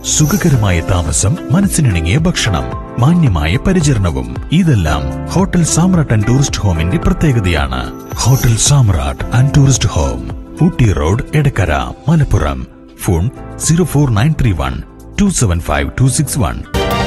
സുഖകരമായ താമസം മനസ്സിനിണങ്ങിയ ഭക്ഷണം മാന്യമായ പരിചരണവും ഇതെല്ലാം ഹോട്ടൽ സാമ്രാട്ട് ആൻഡ് ടൂറിസ്റ്റ് ഹോമിന്റെ പ്രത്യേകതയാണ് hotel Samrat and tourist home Ooty road Edakkara Malappuram phone zero four nine three one two seven five two six one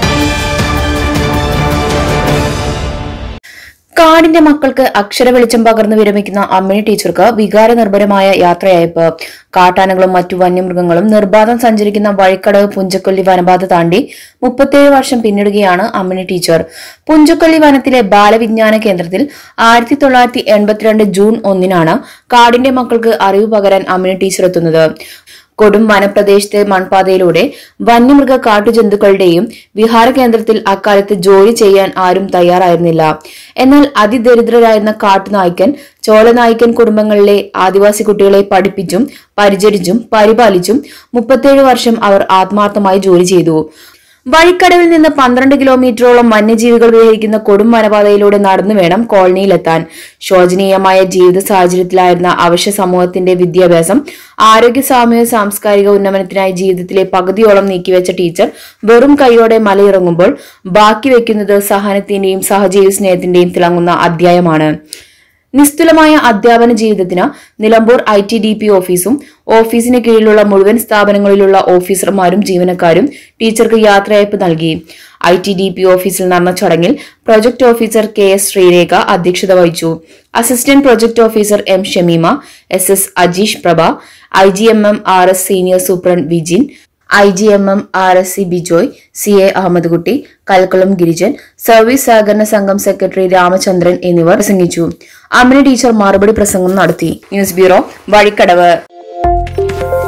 കാടിന്റെ മക്കൾക്ക് അക്ഷര വെളിച്ചം പകർന്നു വിരമിക്കുന്ന അമ്മിണി ടീച്ചർക്ക് വികാരനിർഭരമായ യാത്രയയപ്പ് കാട്ടാനകളും മറ്റു വന്യമൃഗങ്ങളും നിർബാധം സഞ്ചരിക്കുന്ന വഴിക്കടവ് പുഞ്ചക്കൊല്ലി വനപാത താണ്ടി മുപ്പത്തേഴ് വർഷം പിന്നിടുകയാണ് അമ്മിണി ടീച്ചർ പുഞ്ചക്കൊല്ലി വനത്തിലെ ബാലവിജ്ഞാന കേന്ദ്രത്തിൽ ആയിരത്തി തൊള്ളായിരത്തി എൺപത്തിരണ്ട് ജൂൺ ഒന്നിനാണ് കാടിന്റെ മക്കൾക്ക് അറിവ് പകരാൻ അമ്മിണി ടീച്ചർ എത്തുന്നത് കൊടും വനപ്രദേശത്തെ മൺപാതയിലൂടെ വന്യമൃഗ കാട്ടുജന്തുക്കളുടെയും വിഹാര കേന്ദ്രത്തിൽ അക്കാലത്ത് ജോലി ചെയ്യാൻ ആരും തയ്യാറായിരുന്നില്ല എന്നാൽ അതിദരിദ്രരായിരുന്ന കാട്ടുനായ്ക്കൻ ചോളനായ്ക്കൻ കുടുംബങ്ങളിലെ ആദിവാസി കുട്ടികളെ പഠിപ്പിച്ചും പരിചരിച്ചും പരിപാലിച്ചും മുപ്പത്തേഴ് വർഷം അവർ ആത്മാർത്ഥമായി ജോലി ചെയ്തു വഴിക്കടവിൽ നിന്ന് പന്ത്രണ്ട് കിലോമീറ്ററോളം വന്യജീവികൾ വിഹരിക്കുന്ന കൊടും വനപാതയിലൂടെ നടന്നു വേണം കോളനിയിലെത്താൻ ശോചനീയമായ ജീവിത സാഹചര്യത്തിലായിരുന്ന അവശ്യ സമൂഹത്തിന്റെ വിദ്യാഭ്യാസം ആരോഗ്യ സാമൂഹ്യ സാംസ്കാരിക ഉന്നമനത്തിനായി ജീവിതത്തിലെ പകുതിയോളം നീക്കിവെച്ച ടീച്ചർ വെറും കൈയോടെ മലയിറങ്ങുമ്പോൾ ബാക്കി വെക്കുന്നത് സഹനത്തിന്റെയും സഹജീവി സ്നേഹത്തിന്റെയും തിളങ്ങുന്ന അധ്യായമാണ് നിസ്തുലമായ അധ്യാപന ജീവിതത്തിന് Nilambur I T D P ഓഫീസും ഓഫീസിന് കീഴിലുള്ള മുഴുവൻ സ്ഥാപനങ്ങളിലുള്ള ഓഫീസർമാരും ജീവനക്കാരും ടീച്ചർക്ക് യാത്രയയപ്പ് നൽകി ഐ ടി ഡി പി ഓഫീസിൽ നടന്ന ചടങ്ങിൽ project officer K S Sreerekha അധ്യക്ഷത വഹിച്ചു assistant project officer M Shameema S S Ajeesh Prabha I G M M R S senior superintendent Vijin I G M M R S C Bijoy C A Ahammed Kutty Kalkulam Girijan service സഹകരണ സംഘം secretary Ramachandran എന്നിവർ പ്രസംഗിച്ചു അമ്മിനി teacher മറുപടി പ്രസംഗം നടത്തി news bureau Vazhikkadavu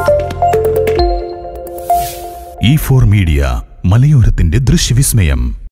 E four media മലയോരത്തിന്റെ ദൃശ്യവിസ്മയം